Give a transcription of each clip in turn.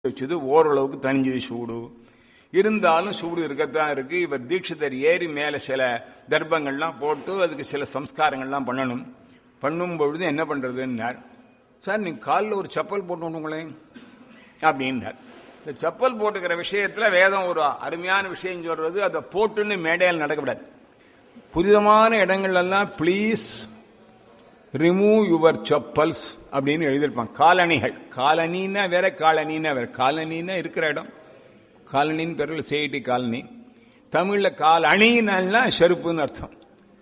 வச்சது ஓரளவுக்கு தணிஞ்சது சூடு இருந்தாலும் சூடு இருக்கத்தான் இருக்கு இவர் தீட்சிதர் ஏறி மேல சில தர்ப்பங்கள்லாம் போட்டு அதுக்கு சில சம்ஸ்காரங்கள்லாம் பண்ணணும் பண்ணும் பொழுது என்ன பண்றதுன்னார் சார் நீங்க காலில் ஒரு செப்பல் போட்டுங்களேன் அப்படின்னார் இந்த செப்பல் போட்டுக்கிற விஷயத்துல வேதம் ஒரு அருமையான விஷயம் சொல்றது அதை போட்டுன்னு மேடையில் நடக்கக்கூடாது புதிதமான இடங்கள்லாம் ப்ளீஸ் ரிமூவ் யுவர் செப்பல்ஸ் அப்படின்னு எழுதியிருப்பாங்க காலணிகள் காலனின்னா வேற காலனின்னா வேற காலனின்னா இருக்கிற இடம் காலனின்னு பேரில் சேடி காலனி தமிழில் கால் அணின்னா செருப்புன்னு அர்த்தம்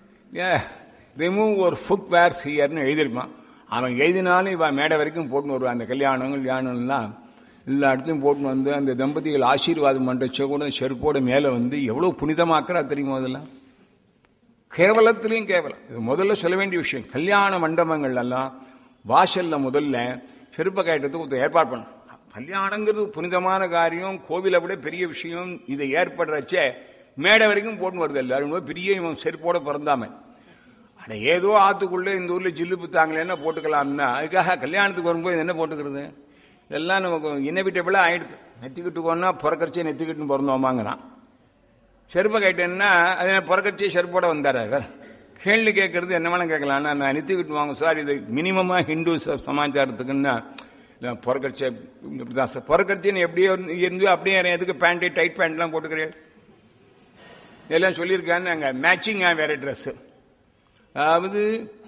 ரிமூவ் ஒரு ஃபுட் வேர்ஸ் ஹியர்னு எழுதியிருப்பான் அவன் எழுதினாலும் இவன் மேடை வரைக்கும் போட்டுன்னு வருவான் அந்த கல்யாணம் கல்யாணம்லாம் எல்லா இடத்துலையும் போட்டுன்னு வந்து அந்த தம்பதிகள் ஆசீர்வாதம் பண்ணுறச்ச கூட செருப்போட மேலே வந்து எவ்வளோ புனிதமாக்குறா தெரியுமா அதெல்லாம் கேவலத்திலையும் கேவலம் இது முதல்ல சொல்ல வேண்டிய விஷயம் கல்யாண மண்டபங்கள் எல்லாம் வாசல்ல முதல்ல செருப்ப கயட்டத்துக்கு ஒருத்தர் ஏற்பாடு பண்ணும் கல்யாணங்கிறது புனிதமான காரியம் கோவிலை விட பெரிய விஷயம் இதை ஏற்படுறச்சே மேடை வரைக்கும் போட்டு வருது எல்லாரும் பெரிய இவன் செருப்போட பிறந்தாம அட ஏதோ ஆத்துக்குள்ள இந்த ஊர்ல ஜில்லு புத்தாங்களேன்னா போட்டுக்கலாம்னா அதுக்காக கல்யாணத்துக்கு வரும்போது என்ன போட்டுக்கிறது இதெல்லாம் நமக்கு இன்னவிட்டபிளா ஆயிடுது நெத்திக்கிட்டுக்கோன்னா பிறக்கரிச்சே நெத்திக்கிட்டுன்னு பிறந்தோமாங்கிறான் செருப்பை கேட்டேன்னா அது பிறக்கச்சி செருப்போட வந்தார் அவர் கேள்வி கேட்கறது என்ன வேணா கேட்கலாம் நான் நிறுத்திக்கிட்டு வாங்க சார் இது மினிமமா ஹிந்து சமாச்சாரத்துக்குன்னா பிறக்கரிச்ச இப்படிதான் சார் பிறக்கரிச்சின்னு எப்படியோ இருந்து அப்படியே எதுக்கு பேண்ட் டைட் பேண்ட்லாம் போட்டுக்கிறேன் எல்லாம் சொல்லியிருக்கான்னு அங்கே மேட்சிங்காக வேற ட்ரெஸ் அதாவது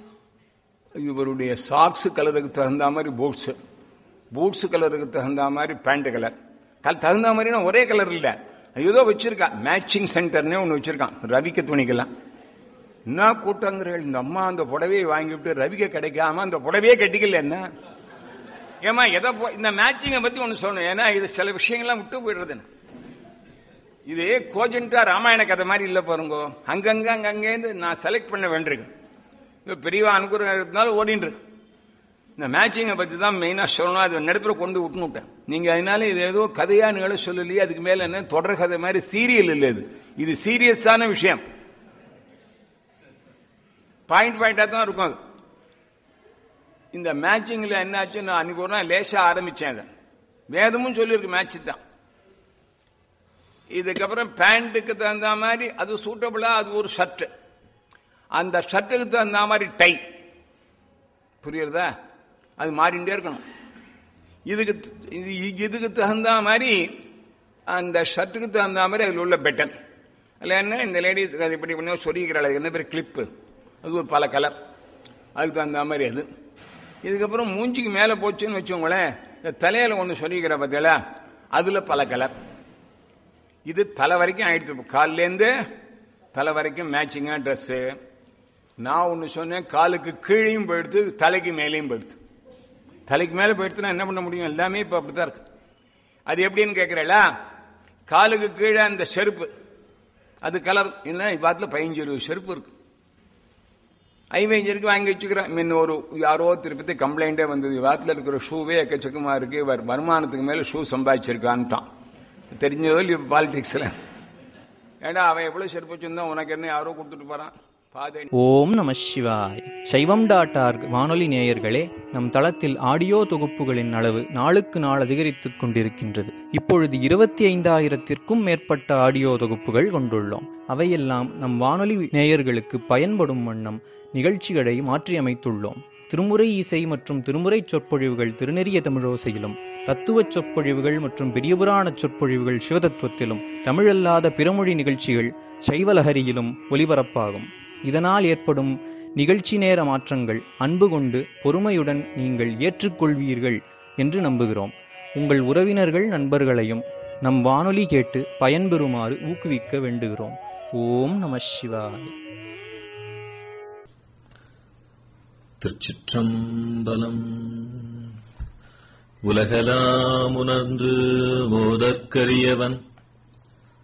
இவருடைய சாக்ஸ் கலருக்கு தகுந்த மாதிரி பூட்ஸு பூட்ஸ் கலருக்கு தகுந்த மாதிரி பேண்ட் கலர் தகுந்த மாதிரினா ஒரே கலர் இல்லை ஏதோ வச்சிருக்கான் மேட்சிங் சென்டர்னே ஒன்று வச்சிருக்கான் ரவிக்க துணிக்கெல்லாம் என்ன கூட்டங்கிறீர்கள் இந்த அம்மா அந்த புடவையை வாங்கிவிட்டு ரவிக்க கிடைக்காம அந்த புடவையே கட்டிக்கல என்ன ஏமா எதை இந்த மேட்சிங்கை பத்தி ஒன்று சொல்லணும் ஏன்னா இது சில விஷயங்கள்லாம் விட்டு போயிடுறது இது கோஜென்டா ராமாயண கதை மாதிரி இல்லை பாருங்க அங்கங்க அங்கங்கேருந்து நான் செலக்ட் பண்ண வேண்டியிருக்கு இப்போ பெரியவா அனுகிரகம் இருந்தாலும் ஓடின்னு இருக்கு இந்த மேட்சிங்கை பற்றி தான் மெயினாக சொல்லணும் அது நடுப்புற கொண்டு விட்டுன்னு விட்டேன் நீங்கள் அதனால இது ஏதோ கதையா நிகழ சொல்லலையே அதுக்கு மேலே என்ன தொடர் கதை மாதிரி சீரியல் இல்லை இது இது சீரியஸான விஷயம் பாயிண்ட் பாயிண்டாக தான் இருக்கும் அது இந்த மேட்சிங்கில் என்னாச்சு நான் அன்னைக்கு ஒரு நாள் லேசாக ஆரம்பித்தேன் அதை வேதமும் சொல்லியிருக்கு மேட்ச் தான் இதுக்கப்புறம் பேண்ட்டுக்கு தகுந்த மாதிரி அது சூட்டபிளா அது ஒரு ஷர்ட் அந்த ஷர்ட்டுக்கு தகுந்த மாதிரி டை புரியுறதா அது மாறிண்டே இருக்கணும் இதுக்கு இதுக்கு தகுந்த மாதிரி அந்த ஷர்ட்டுக்கு தகுந்த மாதிரி அதில் உள்ள பெட்டன் அதில் என்ன இந்த லேடிஸ் அது இப்படி பண்ணி சொல்லிக்கிறாள் அதுக்கு என்ன பேர் கிளிப்பு அது ஒரு பல கலர் அதுக்கு தகுந்த மாதிரி அது இதுக்கப்புறம் மூஞ்சிக்கு மேலே போச்சுன்னு வச்சோங்களேன் இந்த தலையில் ஒன்று சொல்லிக்கிற பார்த்தீங்களா அதில் பல கலர் இது தலை வரைக்கும் ஆயிடுச்சு காலிலேருந்து தலை வரைக்கும் மேட்சிங்காக ட்ரெஸ்ஸு நான் ஒன்று சொன்னேன் காலுக்கு கீழையும் போயிடுத்து தலைக்கு மேலேயும் போயிடுது தலைக்கு மேலே போயிடுத்துனா என்ன பண்ண முடியும் எல்லாமே இப்போ அப்படித்தான் இருக்கு அது எப்படின்னு கேட்குறேளா காலுக்கு கீழே அந்த செருப்பு அது கலர் என்ன இப்பாத்தில் பதினஞ்சு இருபது செருப்பு இருக்கு ஐவேஞ்சருக்கு வாங்கி வச்சுக்கிறேன் முன்ன ஒரு யாரோ திருப்பதி கம்ப்ளைண்டே வந்தது வாரத்தில் இருக்கிற ஷூவே எக்கச்சக்கமாக இருக்கு இவர் வருமானத்துக்கு மேலே ஷூ சம்பாதிச்சிருக்கான்ட்டான் தெரிஞ்சதோ இல்லையோ பாலிடிக்ஸில் ஏடா அவன் எவ்வளோ செருப்பு வச்சிருந்தான் உனக்கு என்ன யாரோ கொடுத்துட்டு போகிறான் ஓம் நம சிவாய் சைவம் டாட் ஆர்க் வானொலி நேயர்களே நம் தளத்தில் ஆடியோ தொகுப்புகளின் அளவு நாளுக்கு நாள் அதிகரித்துக் கொண்டிருக்கின்றது இப்பொழுது இருபத்தி ஐந்தாயிரத்திற்கும் மேற்பட்ட ஆடியோ தொகுப்புகள் கொண்டுள்ளோம் அவையெல்லாம் நம் வானொலி நேயர்களுக்கு பயன்படும் வண்ணம் நிகழ்ச்சிகளை மாற்றியமைத்துள்ளோம் திருமுறை இசை மற்றும் திருமுறை சொற்பொழிவுகள் திருநெறிய தமிழோசையிலும் தத்துவச் சொற்பொழிவுகள் மற்றும் பெரியபுராண சொற்பொழிவுகள் சிவதத்துவத்திலும் தமிழல்லாத பிறமொழி நிகழ்ச்சிகள் சைவலஹரியிலும் ஒலிபரப்பாகும் இதனால் ஏற்படும் நிகழ்ச்சி நேர மாற்றங்கள் அன்பு கொண்டு பொறுமையுடன் நீங்கள் ஏற்றுக்கொள்வீர்கள் என்று நம்புகிறோம் உங்கள் உறவினர்கள் நண்பர்களையும் நம் வானொலி கேட்டு பயன்பெறுமாறு ஊக்குவிக்க வேண்டுகிறோம் ஓம் நம சிவாய் திருச்சிற்றம்பலம் உலகலாம் உணர்ந்து மோதற்கரியவன்